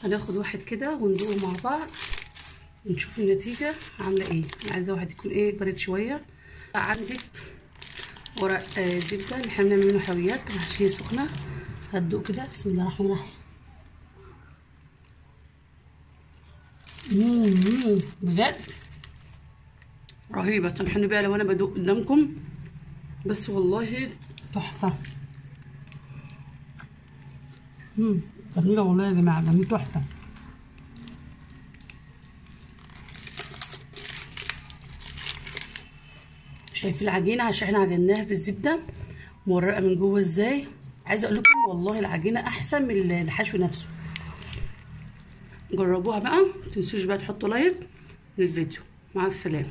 هناخد واحد كده وندوقه مع بعض ونشوف النتيجة عاملة ايه انا عايزة واحد يكون ايه بارد شوية عندك ورق آه زبدة اللي احنا بنعمل منه حلويات محشية سخنة هتدوق كده بسم الله الرحمن الرحيم مم، بجد رهيبة سامحوني بقى لو انا بدوق قدامكم بس والله تحفة مم، جميلة والله يا جماعة جميلة تحفة شايفين العجينة عشان احنا عجناها بالزبدة مورقة من جوه ازاي عايزة اقول لكم والله العجينة احسن من الحشو نفسه جربوها بقى متنسوش بقى تحطوا لايك للفيديو مع السلامة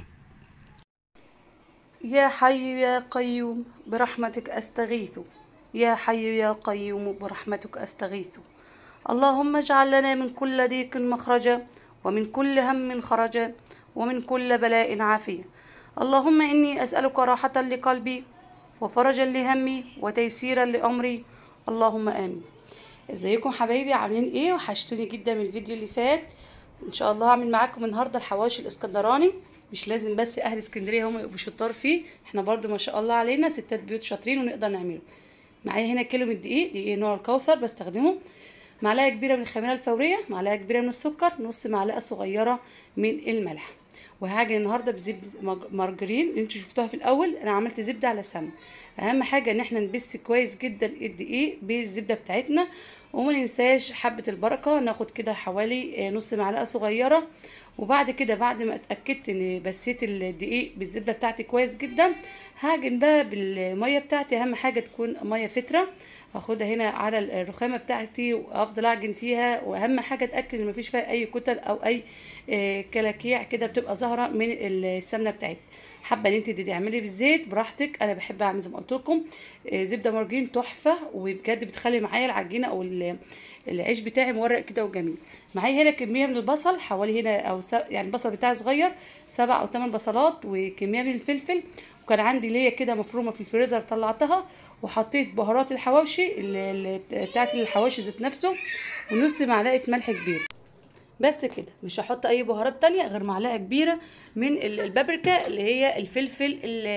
يا حي يا قيوم برحمتك أستغيث يا حي يا قيوم برحمتك أستغيث اللهم اجعل لنا من كل ضيق مخرجا ومن كل هم خرجا ومن كل بلاء عافية اللهم إني أسألك راحة لقلبي وفرجا لهمي وتيسيرا لأمري اللهم آمين ازيكم حبايبي عاملين ايه وحشتوني جدا من الفيديو اللي فات ان شاء الله هعمل معاكم النهارده الحواشي الاسكندراني مش لازم بس اهل اسكندريه هم يبقوا شطار فيه احنا برضو ما شاء الله علينا ستات بيوت شاطرين ونقدر نعمله معايا هنا كيلو من الدقيق دقيق نوع الكوثر بستخدمه معلقه كبيره من الخميره الفوريه معلقه كبيره من السكر نص معلقه صغيره من الملح وهعجن النهارده بزبده مارجرين اللي انتوا شفتوها في الاول انا عملت زبده على سمن اهم حاجه ان احنا نبس كويس جدا الدقيق بالزبده بتاعتنا وما ننساش حبه البركه ناخد كده حوالي نص معلقه صغيره وبعد كده بعد ما اتاكدت ان بسيت الدقيق بالزبده بتاعتي كويس جدا هعجن بقى بالميه بتاعتي اهم حاجه تكون ميه فتره هاخدها هنا على الرخامه بتاعتي وافضل اعجن فيها واهم حاجه اتاكد ان مفيش فيها اي كتل او اي كلاكيع كده بتبقى ظاهره من السمنه بتاعتي حابه ان انت تعملي بالزيت براحتك انا بحب اعمل زي ما قلت لكم زبده مارجرين تحفه وبجد بتخلي معايا العجينه او العيش بتاعي مورق كده وجميل معايا هنا كميه من البصل حوالي هنا او يعني البصل بتاعي صغير سبع او ثمان بصلات وكميه من الفلفل وكان عندي ليا كده مفرومه في الفريزر طلعتها وحطيت بهارات الحواوشي اللي بتاعت الحواوشي ذات نفسه ونص معلقه ملح كبير بس كده مش هحط اي بهارات تانية غير معلقه كبيره من البابريكا اللي هي الفلفل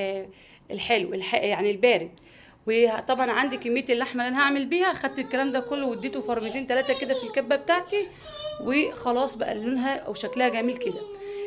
الحلو يعني البارد وطبعا عندي كميه اللحمه اللي انا هعمل بيها خدت الكلام ده كله واديته فرمتين ثلاثه كده في الكبه بتاعتي وخلاص بقى لونها او شكلها جميل كده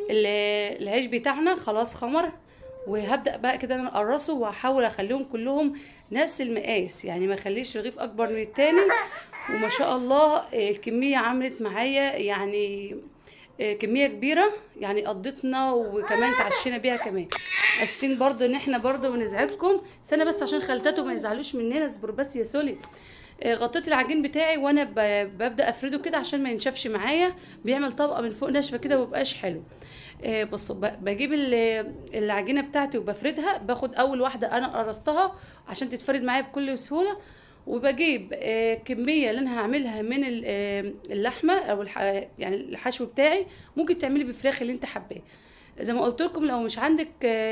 العيش بتاعنا خلاص خمر وهبدا بقى كده انا اقرصه واحاول اخليهم كلهم نفس المقاس يعني ما اخليش رغيف اكبر من التاني وما شاء الله الكميه عملت معايا يعني كميه كبيره يعني قضيتنا وكمان تعشينا بيها كمان اسفين برضو ان احنا برضو بنزعجكم استنى بس عشان خالتاته ما يزعلوش مننا اصبر بس يا سولي غطيت العجين بتاعي وانا ببدا افرده كده عشان ما ينشفش معايا بيعمل طبقه من فوق ناشفه كده ومبقاش حلو بصوا بجيب العجينه بتاعتي وبفردها باخد اول واحده انا قرصتها عشان تتفرد معايا بكل سهوله وبجيب كميه اللي انا هعملها من اللحمه او يعني الحشو بتاعي ممكن تعملي بفراخ اللي انت حباه زي ما قلت لكم لو مش عندك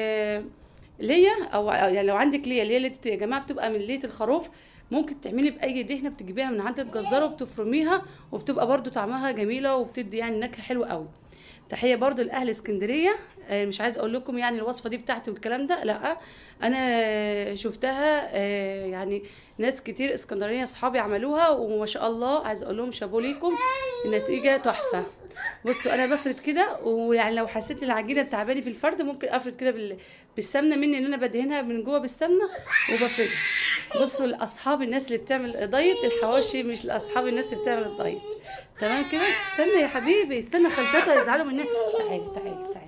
ليا او يعني لو عندك ليا اللي هي يا جماعه بتبقى من ليه الخروف ممكن تعملي باي دهنه بتجيبيها من عند الجزاره وبتفرميها وبتبقى برده طعمها جميله وبتدي يعني نكهه حلوه قوي تحيه برضو لاهل اسكندريه مش عايز اقول لكم يعني الوصفه دي بتاعتي والكلام ده لا انا شفتها يعني ناس كتير اسكندرانيه اصحابي عملوها وما شاء الله عايز اقول لهم شابو ليكم النتيجه تحفه بصوا انا بفرد كده ويعني لو حسيت العجينه تعباني في الفرد ممكن افرد كده بالسمنه مني ان انا بدهنها من جوه بالسمنه وبفردها بصوا لاصحاب الناس اللي بتعمل دايت الحواشي مش لاصحاب الناس اللي بتعمل الدايت تمام كده استنى يا حبيبي استنى خالتاتها يزعلوا مننا تعالي تعالي تعالي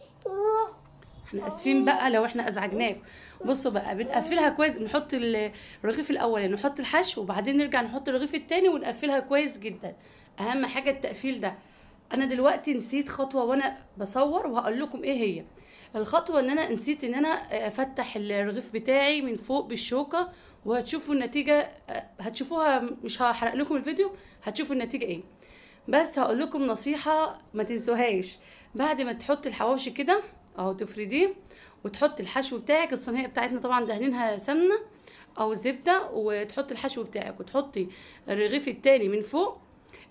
احنا اسفين بقى لو احنا ازعجناكم بصوا بقى بنقفلها كويس بنحط الرغيف الاول يعني نحط الحشو وبعدين نرجع نحط الرغيف التاني ونقفلها كويس جدا اهم حاجه التقفيل ده انا دلوقتي نسيت خطوه وانا بصور وهقول لكم ايه هي الخطوه ان انا نسيت ان انا افتح الرغيف بتاعي من فوق بالشوكه وهتشوفوا النتيجه هتشوفوها مش هحرق لكم الفيديو هتشوفوا النتيجه ايه بس هقول لكم نصيحه ما تنسوهاش بعد ما تحطي الحواوشي كده اهو تفرديه وتحطي الحشو بتاعك الصينيه بتاعتنا طبعا دهنينها سمنه او زبده وتحطي الحشو بتاعك وتحطي الرغيف التاني من فوق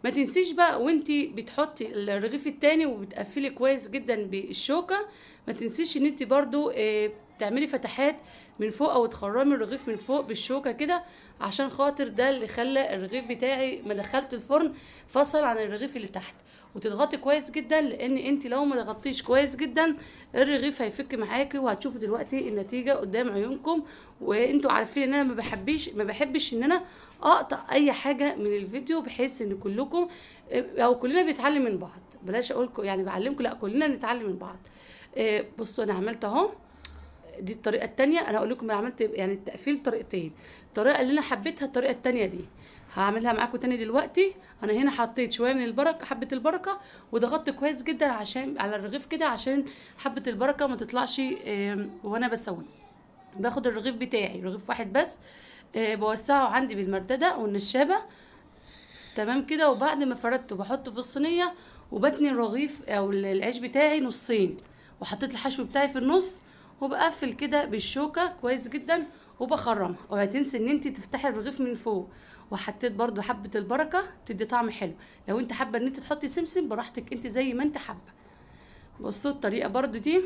ما تنسيش بقى وانتي بتحطي الرغيف التاني وبتقفلي كويس جدا بالشوكه ما تنسيش ان انت برضو آه، تعملي فتحات من فوق او تخرمي الرغيف من فوق بالشوكه كده عشان خاطر ده اللي خلى الرغيف بتاعي ما دخلت الفرن فصل عن الرغيف اللي تحت وتضغطي كويس جدا لان انت لو ما ضغطتيش كويس جدا الرغيف هيفك معاكي وهتشوفوا دلوقتي النتيجه قدام عيونكم وانتوا عارفين ان انا ما بحبش ما بحبش ان انا اقطع اي حاجه من الفيديو بحيث ان كلكم او كلنا بنتعلم من بعض بلاش اقولكم يعني بعلمكم لا كلنا نتعلم من بعض إيه، بصوا انا عملت اهو دي الطريقه التانية انا اقول لكم انا عملت يعني التقفيل بطريقتين الطريقه اللي انا حبيتها الطريقه التانية دي هعملها معاكم تاني دلوقتي انا هنا حطيت شويه من البركه حبه البركه وضغطت كويس جدا عشان على الرغيف كده عشان حبه البركه ما تطلعش آم، وانا بسوي باخد الرغيف بتاعي رغيف واحد بس آه، بوسعه عندي بالمردده والنشابه تمام كده وبعد ما فردته بحطه في الصينيه وبتني الرغيف او العيش بتاعي نصين وحطيت الحشو بتاعي في النص وبقفل كده بالشوكه كويس جدا وبخرمها اوعي تنسي ان انت تفتحي الرغيف من فوق وحطيت برضو حبه البركه بتدي طعم حلو لو انت حابه ان انت تحطي سمسم براحتك انت زي ما انت حابه بصوا الطريقه برضو دي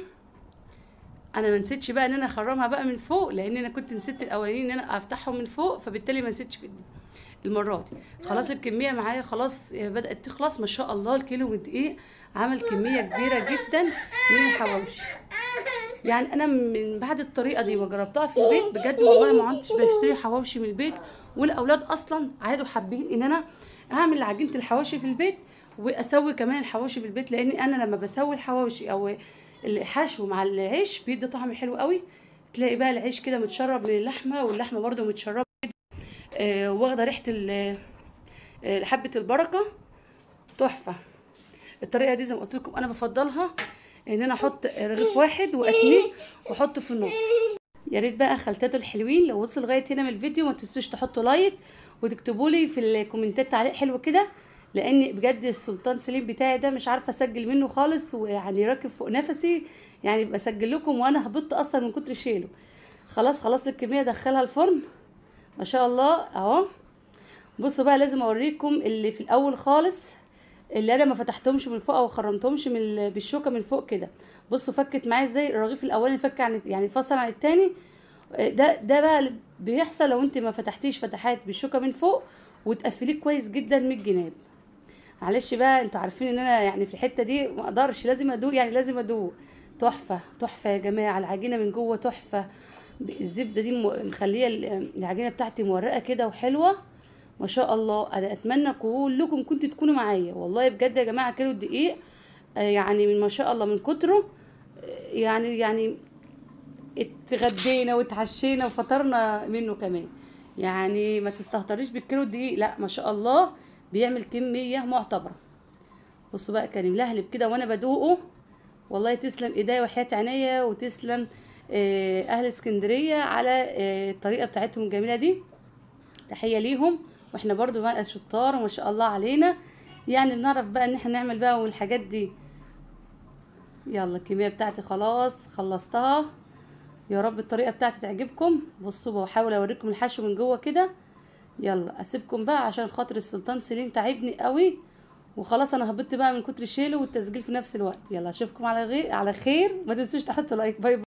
انا ما نسيتش بقى ان انا اخرمها بقى من فوق لان انا كنت نسيت الاولانيين ان انا افتحهم من فوق فبالتالي ما نسيتش في دي المره دي خلاص الكميه معايا خلاص بدات تخلص ما شاء الله الكيلو والدقيق عمل كميه كبيره جدا من الحواوشي يعني انا من بعد الطريقه دي وجربتها في البيت بجد والله ما عدتش بشتري حواوشي من البيت والاولاد اصلا عادوا حابين ان انا اعمل عجينه الحواوشي في البيت واسوي كمان الحواوشي في البيت لان انا لما بسوي الحواوشي او الحشو مع العيش بيدي طعم حلو قوي تلاقي بقى العيش كده متشرب من اللحمه واللحمه برده متشربه آه، واخده ريحه ال- آه، حبه البركه تحفه الطريقه دي زي ما قلت لكم انا بفضلها ان انا احط رغيف واحد واتنيه واحطه في النص يا ريت بقى خلطاته الحلوين لو وصل لغايه هنا من الفيديو ما تنسوش تحطوا لايك وتكتبوا لي في الكومنتات تعليق حلو كده لان بجد السلطان سليم بتاعي ده مش عارفه اسجل منه خالص ويعني راكب فوق نفسي يعني بسجل لكم وانا هبط اصلا من كتر شيله خلاص خلاص الكميه دخلها الفرن ما شاء الله اهو بصوا بقى لازم اوريكم اللي في الاول خالص اللي انا ما فتحتهمش من فوق او خرمتهمش من ال- بالشوكه من فوق كده بصوا فكت معايا ازاي الرغيف الاولاني فك عن يعني فصل عن التاني ده ده بقى اللي بيحصل لو انت ما فتحتيش فتحات بالشوكه من فوق وتقفليه كويس جدا من الجناب معلش بقى انتوا عارفين ان انا يعني في الحته دي ما اقدرش لازم ادوق يعني لازم ادوق تحفه تحفه يا جماعه العجينه من جوه تحفه الزبده دي م- مخليه ال- العجينه بتاعتي مورقه كده وحلوه ما شاء الله انا اتمنى كلكم كنتوا تكونوا معايا والله بجد يا جماعه كيلو الدقيق آه، يعني من ما شاء الله من كتره آه، يعني يعني اتغدينا واتعشينا وفطرنا منه كمان يعني ما تستهتريش بالكيلو الدقيق لا ما شاء الله بيعمل كميه معتبره بصوا بقى كان ملهلب كده وانا بدوقه والله تسلم ايديا وحياة عينيا وتسلم آه، اهل اسكندريه على آه، الطريقه بتاعتهم الجميله دي تحيه ليهم واحنا برضو بقى شطار وما شاء الله علينا يعني بنعرف بقى ان احنا نعمل بقى والحاجات دي يلا الكميه بتاعتي خلاص خلصتها يا رب الطريقه بتاعتي تعجبكم بصوا بحاول اوريكم الحشو من جوه كده يلا اسيبكم بقى عشان خاطر السلطان سليم تعبني قوي وخلاص انا هبطت بقى من كتر شيله والتسجيل في نفس الوقت يلا اشوفكم على غير على خير ما تنسوش تحطوا لايك باي باي